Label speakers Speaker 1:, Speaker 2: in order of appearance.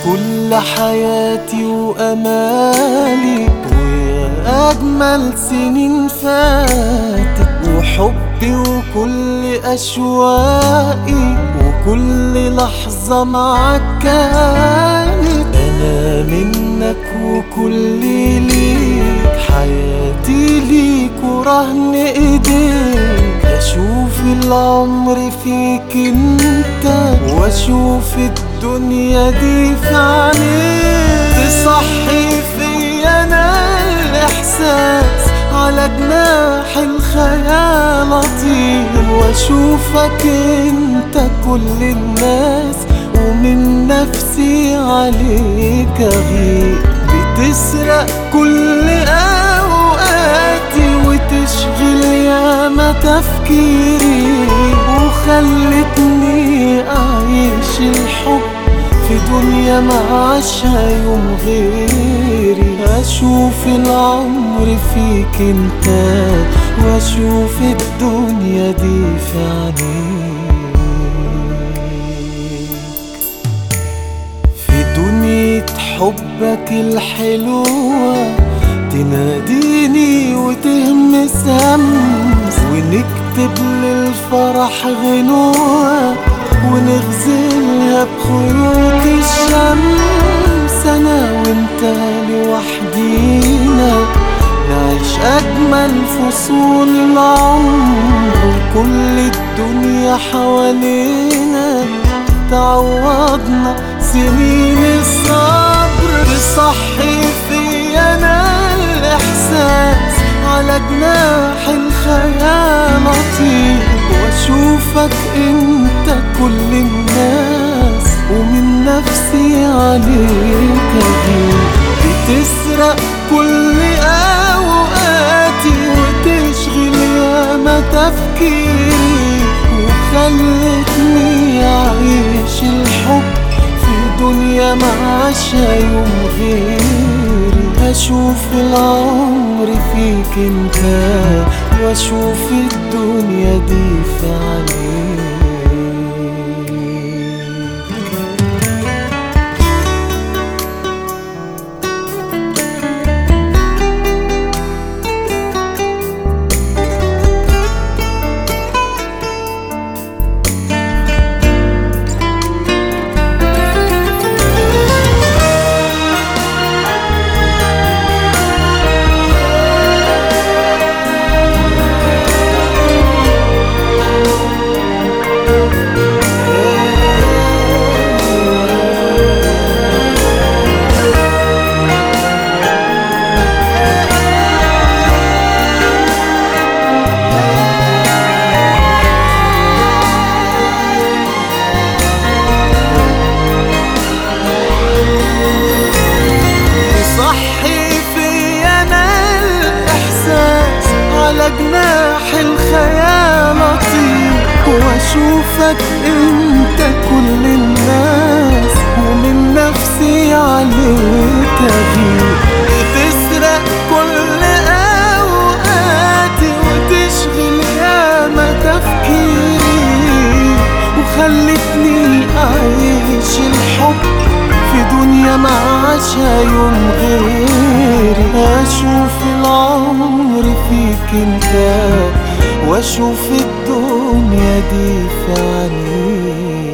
Speaker 1: كل حياتي وأمالي ويا أجمل سنين فاتت وحبي وكل أشواقي وكل لحظة معاك كانت أنا منك وكل ليك حياتي ليك ورهن إيديك أشوف العمر فيك انت وأشوف الدنيا دي في عينيك تصحي فيا أنا الإحساس على جناح الخيال أطير وأشوفك انت كل الناس ومن نفسي عليك أغير بتسرق كل أوقاتي وتشغل ياما تفكيري وخلتني أعيش الحب في دنيا ما عاشها يوم غيري أشوف العمر فيك انت وأشوف الدنيا دي في عينيك في دنيا حبك الحلوة تناديني وتهمس همس ونكتب للفرح غنوة ونغزلها بخيوط الشمس أنا وانت لوحدينا نعيش أجمل فصول العمر وكل الدنيا حوالينا تعوضنا سنين الصبر تصحي فيا أنا الإحساس على جناح الخيال أطير وأشوفك أنت كل الناس ومن نفسي عليك أغير بتسرق كل أوقاتي وتشغل ياما تفكيري وخلتني أعيش الحب في دنيا ما عاشها يوم غيري أشوف العمر فيك انت وأشوف الدنيا دي في عينيك صحي في انا الاحساس على جناح الخيال اطير واشوفك انت كل الناس ومن نفسي عليك اغير بتسرق كل اوقاتي وتشغل ياما تفكيري وخلتني اعيش الحب في دنيا ما عاشها يوم غيري أشوف العمر فيك انت وأشوف الدنيا دي في عينيك